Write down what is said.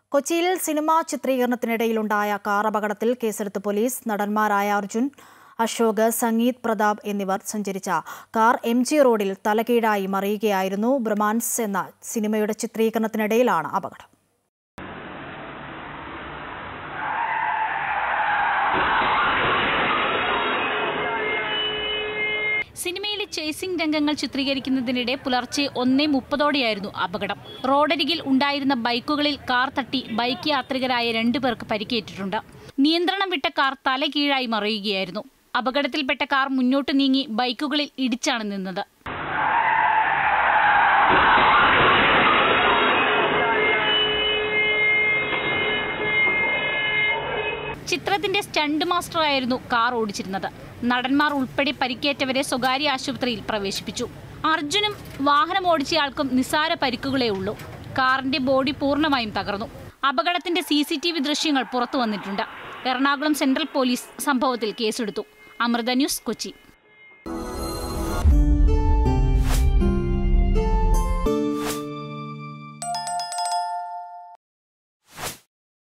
കൊച്ചിയിൽ cinema ചിത്രീകരണത്തിനിടയിലുണ്ടായ car അപകടത്തിൽ കേസെടുത്ത് പോലീസ് നടന്മാരായ അർജുൻ അശോക് സംഗീത് പ്രതാപ് എന്നിവർ സഞ്ചരിച്ച കാർ എം ജി റോഡിൽ തലകീഴായി മറിയുകയായിരുന്നു ബ്രഹ്മാൻസ് എന്ന സിനിമയുടെ ചിത്രീകരണത്തിനിടയിലാണ് അപകടം സിനിമയിലെ ചേസിംഗ് രംഗങ്ങൾ ചിത്രീകരിക്കുന്നതിനിടെ പുലർച്ചെ ഒന്നേ മുപ്പതോടെയായിരുന്നു അപകടം റോഡരികിൽ ഉണ്ടായിരുന്ന ബൈക്കുകളിൽ കാർ തട്ടി ബൈക്ക് യാത്രികരായ രണ്ടുപേർക്ക് പരിക്കേറ്റിട്ടുണ്ട് നിയന്ത്രണം വിട്ട കാർ തല കീഴായി മറിയുകയായിരുന്നു അപകടത്തിൽപ്പെട്ട കാർ മുന്നോട്ട് നീങ്ങി ബൈക്കുകളിൽ ഇടിച്ചാണ് നിന്നത് ചിത്രത്തിന്റെ സ്റ്റണ്ട് മാസ്റ്ററായിരുന്നു കാർ ഓടിച്ചിരുന്നത് നടന്മാർ ഉൾപ്പെടെ പരിക്കേറ്റവരെ സ്വകാര്യ ആശുപത്രിയിൽ പ്രവേശിപ്പിച്ചു അർജുനും വാഹനം ഓടിച്ചയാൾക്കും നിസ്സാര പരിക്കുകളേ ഉള്ളൂ കാറിന്റെ ബോഡി പൂർണ്ണമായും തകർന്നു അപകടത്തിന്റെ സി സി ടി വി ദൃശ്യങ്ങൾ പുറത്തു വന്നിട്ടുണ്ട് എറണാകുളം സെൻട്രൽ പോലീസ് സംഭവത്തിൽ കേസെടുത്തു അമൃത ന്യൂസ് കൊച്ചി